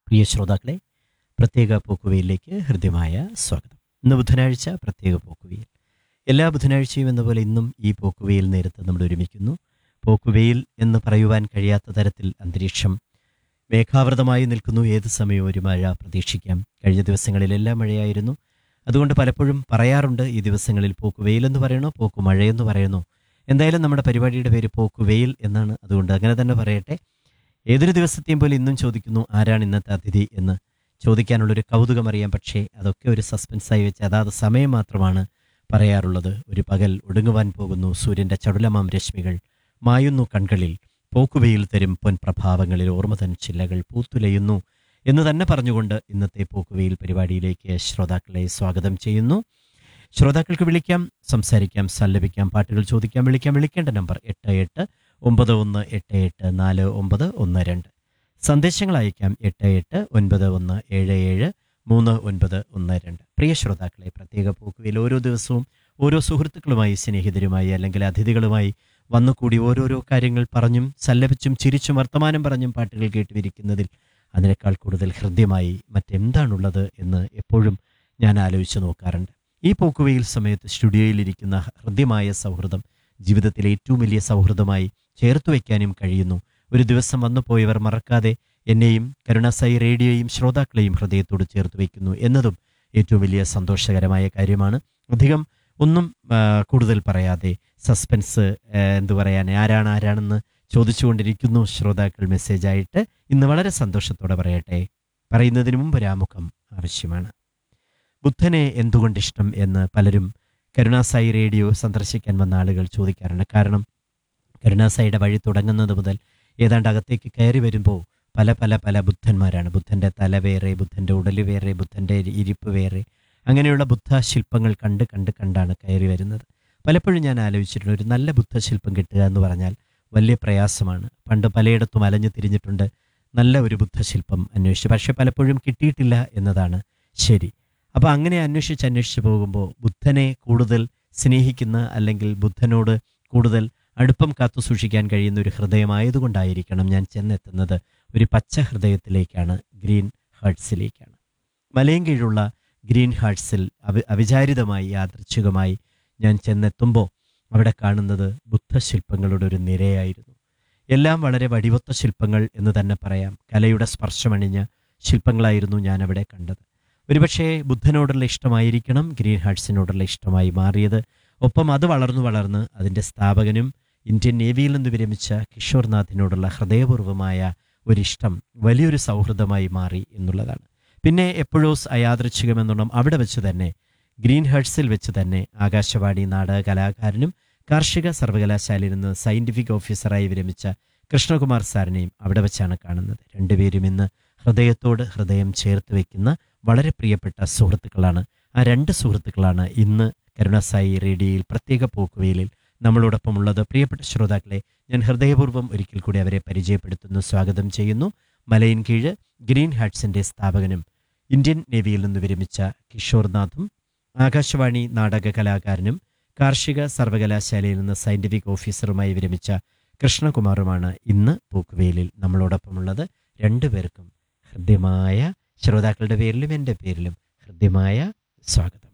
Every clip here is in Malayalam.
പ്രിയ ശ്രോതാക്കളെ പ്രത്യേക പോക്കുവയിലേക്ക് ഹൃദ്യമായ സ്വാഗതം ഇന്ന് ബുധനാഴ്ച പ്രത്യേക പോക്കുവയിൽ എല്ലാ ബുധനാഴ്ചയും എന്ന പോലെ ഇന്നും ഈ പോക്കുവയിൽ നേരത്ത് നമ്മൾ ഒരുമിക്കുന്നു പോക്കുവെയിൽ എന്ന് പറയുവാൻ കഴിയാത്ത തരത്തിൽ അന്തരീക്ഷം മേഘാവൃതമായി നിൽക്കുന്നു ഏത് സമയവും ഒരു മഴ പ്രതീക്ഷിക്കാം കഴിഞ്ഞ ദിവസങ്ങളിലെല്ലാം മഴയായിരുന്നു അതുകൊണ്ട് പലപ്പോഴും പറയാറുണ്ട് ഈ ദിവസങ്ങളിൽ പോക്കുവെയിൽ എന്ന് പറയണോ പോക്കു മഴയെന്ന് പറയണോ എന്തായാലും നമ്മുടെ പരിപാടിയുടെ പേര് പോക്കുവെയിൽ എന്നാണ് അതുകൊണ്ട് അങ്ങനെ തന്നെ പറയട്ടെ ഏതൊരു ദിവസത്തെയും പോലെ ഇന്നും ചോദിക്കുന്നു ആരാണ് ഇന്നത്തെ അതിഥി എന്ന് ചോദിക്കാനുള്ളൊരു കൗതുകം അറിയാം പക്ഷേ അതൊക്കെ ഒരു സസ്പെൻസായി വെച്ച് അതാത് സമയം മാത്രമാണ് പറയാറുള്ളത് ഒരു പകൽ ഒടുങ്ങുവാൻ പോകുന്നു സൂര്യൻ്റെ ചടുലമാം രശ്മികൾ മായുന്നു കൺകളിൽ പോക്കുവെയിൽ തരും പൊൻപ്രഭാവങ്ങളിൽ ഓർമ്മ തൻ ചില്ലകൾ പൂത്തുലയുന്നു എന്ന് തന്നെ പറഞ്ഞുകൊണ്ട് ഇന്നത്തെ പോക്കുവെയിൽ പരിപാടിയിലേക്ക് ശ്രോതാക്കളെ സ്വാഗതം ചെയ്യുന്നു ശ്രോതാക്കൾക്ക് വിളിക്കാം സംസാരിക്കാം സല്ലപിക്കാം പാട്ടുകൾ ചോദിക്കാം വിളിക്കാം വിളിക്കേണ്ട നമ്പർ എട്ട് എട്ട് ഒമ്പത് ഒന്ന് എട്ട് എട്ട് നാല് ഒമ്പത് ഒന്ന് രണ്ട് സന്ദേശങ്ങൾ അയക്കാം എട്ട് എട്ട് ഒൻപത് ഒന്ന് ഏഴ് ഏഴ് മൂന്ന് ഒൻപത് ഒന്ന് രണ്ട് പ്രിയ ശ്രോതാക്കളെ പ്രത്യേക പോക്കുവയിൽ ഓരോ ദിവസവും ഓരോ സുഹൃത്തുക്കളുമായി സ്നേഹിതരുമായി അല്ലെങ്കിൽ അതിഥികളുമായി വന്നുകൂടി ഓരോരോ കാര്യങ്ങൾ പറഞ്ഞും സല്ലപിച്ചും ചിരിച്ചും വർത്തമാനം പറഞ്ഞും പാട്ടുകൾ കേട്ടുവിരിക്കുന്നതിൽ അതിനേക്കാൾ കൂടുതൽ ഹൃദ്യമായി മറ്റെന്താണുള്ളത് എന്ന് എപ്പോഴും ഞാൻ ആലോചിച്ച് നോക്കാറുണ്ട് ഈ പോക്കുവയിൽ സമയത്ത് സ്റ്റുഡിയോയിലിരിക്കുന്ന ഹൃദ്യമായ സൗഹൃദം ജീവിതത്തിലെ ഏറ്റവും വലിയ സൗഹൃദമായി ചേർത്ത് വയ്ക്കാനും കഴിയുന്നു ഒരു ദിവസം വന്നു പോയവർ മറക്കാതെ എന്നെയും കരുണാസായി റേഡിയോയും ശ്രോതാക്കളെയും ഹൃദയത്തോട് ചേർത്ത് വയ്ക്കുന്നു എന്നതും ഏറ്റവും വലിയ സന്തോഷകരമായ കാര്യമാണ് അധികം ഒന്നും ആ, കൂടുതൽ പറയാതെ സസ്പെൻസ് ആ, എന്തു പറയാൻ ആരാണ് ആരാണെന്ന് ചോദിച്ചുകൊണ്ടിരിക്കുന്നു ശ്രോതാക്കൾ മെസ്സേജായിട്ട് ഇന്ന് വളരെ സന്തോഷത്തോടെ പറയട്ടെ പറയുന്നതിന് മുമ്പ് ഒരാമുഖം ആവശ്യമാണ് ബുദ്ധനെ എന്തുകൊണ്ട് ഇഷ്ടം എന്ന് പലരും കരുണാസായി റേഡിയോ സന്ദർശിക്കാൻ വന്ന ആളുകൾ ചോദിക്കാറുണ്ട് കാരണം കരുണാസായിയുടെ വഴി തുടങ്ങുന്നത് മുതൽ ഏതാണ്ട് അകത്തേക്ക് കയറി വരുമ്പോൾ പല പല പല ബുദ്ധന്മാരാണ് ബുദ്ധൻ്റെ തല വേറെ ബുദ്ധൻ്റെ ഉടല് വേറെ ബുദ്ധൻ്റെ ഇരിപ്പ് വേറെ അങ്ങനെയുള്ള ബുദ്ധ ശില്പങ്ങൾ കണ്ട് കണ്ട് കണ്ടാണ് കയറി വരുന്നത് പലപ്പോഴും ഞാൻ ആലോചിച്ചിട്ടുണ്ട് ഒരു നല്ല ബുദ്ധശില്പം കിട്ടുക എന്ന് പറഞ്ഞാൽ വലിയ പ്രയാസമാണ് പണ്ട് പലയിടത്തും അലഞ്ഞു തിരിഞ്ഞിട്ടുണ്ട് നല്ല ഒരു ബുദ്ധശില്പം അന്വേഷിച്ചു പക്ഷെ പലപ്പോഴും കിട്ടിയിട്ടില്ല എന്നതാണ് ശരി അപ്പോൾ അങ്ങനെ അന്വേഷിച്ച് അന്വേഷിച്ച് പോകുമ്പോൾ ബുദ്ധനെ കൂടുതൽ സ്നേഹിക്കുന്ന അല്ലെങ്കിൽ ബുദ്ധനോട് കൂടുതൽ അടുപ്പം കാത്തു സൂക്ഷിക്കാൻ കഴിയുന്ന ഒരു ഹൃദയമായതുകൊണ്ടായിരിക്കണം ഞാൻ ചെന്നെത്തുന്നത് ഒരു പച്ച ഹൃദയത്തിലേക്കാണ് ഗ്രീൻ ഹാർട്സിലേക്കാണ് മലയും കീഴുള്ള ഗ്രീൻ ഹാർട്സിൽ അവി അവിചാരിതമായി യാദൃച്ഛികമായി ഞാൻ ചെന്നെത്തുമ്പോൾ അവിടെ കാണുന്നത് ബുദ്ധശില്പങ്ങളുടെ ഒരു നിരയായിരുന്നു എല്ലാം വളരെ വടിവൊത്ത ശില്പങ്ങൾ എന്ന് തന്നെ പറയാം കലയുടെ സ്പർശമണിഞ്ഞ ശില്പങ്ങളായിരുന്നു ഞാൻ അവിടെ കണ്ടത് ഒരുപക്ഷേ ബുദ്ധനോടുള്ള ഇഷ്ടമായിരിക്കണം ഗ്രീൻ ഹാർട്സിനോടുള്ള ഇഷ്ടമായി മാറിയത് ഒപ്പം അത് വളർന്നു വളർന്ന് അതിൻ്റെ സ്ഥാപകനും ഇന്ത്യൻ നേവിയിൽ നിന്ന് വിരമിച്ച കിഷോർനാഥിനോടുള്ള ഹൃദയപൂർവമായ ഒരിഷ്ടം വലിയൊരു സൗഹൃദമായി മാറി എന്നുള്ളതാണ് പിന്നെ എപ്പോഴോ അയാദൃച്ഛികമെന്നോണം അവിടെ വെച്ച് തന്നെ ഗ്രീൻ ഹേർട്സിൽ വെച്ച് തന്നെ ആകാശവാണി നാടക കലാകാരനും കാർഷിക സർവകലാശാലയിൽ നിന്ന് സയന്റിഫിക് ഓഫീസറായി വിരമിച്ച കൃഷ്ണകുമാർ സാറിനെയും അവിടെ വെച്ചാണ് കാണുന്നത് രണ്ടുപേരും ഇന്ന് ഹൃദയത്തോട് ഹൃദയം ചേർത്ത് വയ്ക്കുന്ന വളരെ പ്രിയപ്പെട്ട സുഹൃത്തുക്കളാണ് ആ രണ്ട് സുഹൃത്തുക്കളാണ് ഇന്ന് കരുണാസായി റേഡിയോയിൽ പ്രത്യേക പോക്കുവെയിലിൽ നമ്മളോടൊപ്പം ഉള്ളത് പ്രിയപ്പെട്ട ശ്രോതാക്കളെ ഞാൻ ഹൃദയപൂർവ്വം ഒരിക്കൽ കൂടി അവരെ പരിചയപ്പെടുത്തുന്നു സ്വാഗതം ചെയ്യുന്നു മലയിൻ കീഴ് ഗ്രീൻ ഹാർട്സിന്റെ സ്ഥാപകനും ഇന്ത്യൻ നേവിയിൽ നിന്ന് വിരമിച്ച കിഷോർനാഥും ആകാശവാണി നാടക കലാകാരനും കാർഷിക സർവകലാശാലയിൽ നിന്ന് സയന്റിഫിക് ഓഫീസറുമായി വിരമിച്ച കൃഷ്ണകുമാറുമാണ് ഇന്ന് പോക്കുവെയിലിൽ നമ്മളോടൊപ്പമുള്ളത് രണ്ടുപേർക്കും ഹൃദ്യമായ ശ്രോതാക്കളുടെ പേരിലും എൻ്റെ പേരിലും ഹൃദ്യമായ സ്വാഗതം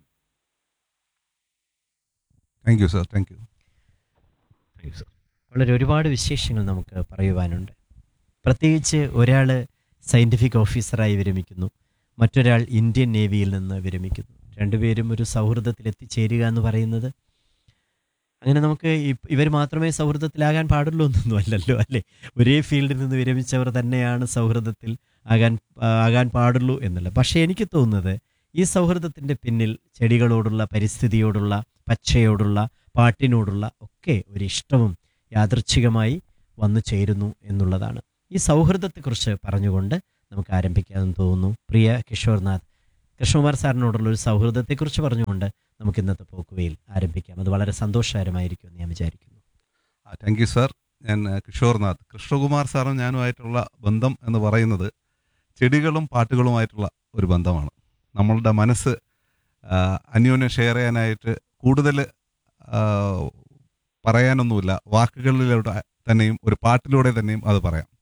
thank you sir thank you വളരെ ഒരുപാട് വിശേഷങ്ങൾ നമുക്ക് പറയുവാനുണ്ട് പ്രത്യേകിച്ച് ഒരാൾ സയൻറ്റിഫിക് ഓഫീസറായി വിരമിക്കുന്നു മറ്റൊരാൾ ഇന്ത്യൻ നേവിയിൽ നിന്ന് വിരമിക്കുന്നു രണ്ടുപേരും ഒരു സൗഹൃദത്തിൽ എത്തിച്ചേരുക എന്ന് പറയുന്നത് അങ്ങനെ നമുക്ക് ഇവർ മാത്രമേ സൗഹൃദത്തിലാകാൻ പാടുള്ളൂ എന്നൊന്നും അല്ലല്ലോ അല്ലേ ഒരേ ഫീൽഡിൽ നിന്ന് വിരമിച്ചവർ തന്നെയാണ് സൗഹൃദത്തിൽ ആകാൻ ആകാൻ പാടുള്ളൂ എന്നല്ല പക്ഷേ എനിക്ക് തോന്നുന്നത് ഈ സൗഹൃദത്തിൻ്റെ പിന്നിൽ ചെടികളോടുള്ള പരിസ്ഥിതിയോടുള്ള പച്ചയോടുള്ള പാട്ടിനോടുള്ള ഒക്കെ ഒരു ഇഷ്ടവും യാദൃച്ഛികമായി വന്നു ചേരുന്നു എന്നുള്ളതാണ് ഈ സൗഹൃദത്തെക്കുറിച്ച് പറഞ്ഞുകൊണ്ട് നമുക്ക് ആരംഭിക്കാമെന്ന് തോന്നുന്നു പ്രിയ കിഷോർനാഥ് കൃഷ്ണകുമാർ സാറിനോടുള്ള ഒരു സൗഹൃദത്തെക്കുറിച്ച് പറഞ്ഞുകൊണ്ട് നമുക്ക് ഇന്നത്തെ പോക്കുവയിൽ ആരംഭിക്കാം അത് വളരെ സന്തോഷകരമായിരിക്കും എന്ന് ഞാൻ വിചാരിക്കുന്നു താങ്ക് യു സാർ ഞാൻ ആ, കിഷോർനാഥ് കൃഷ്ണകുമാർ സാറും ഞാനുമായിട്ടുള്ള ബന്ധം എന്ന് പറയുന്നത് ചെടികളും പാട്ടുകളുമായിട്ടുള്ള ഒരു ബന്ധമാണ് നമ്മളുടെ മനസ്സ് ആ, അന്യോന്യം ഷെയർ ചെയ്യാനായിട്ട് കൂടുതൽ പറയാനൊന്നുമില്ല വാക്കുകളിലൂടെ തന്നെയും ഒരു പാട്ടിലൂടെ തന്നെയും അത് പറയാം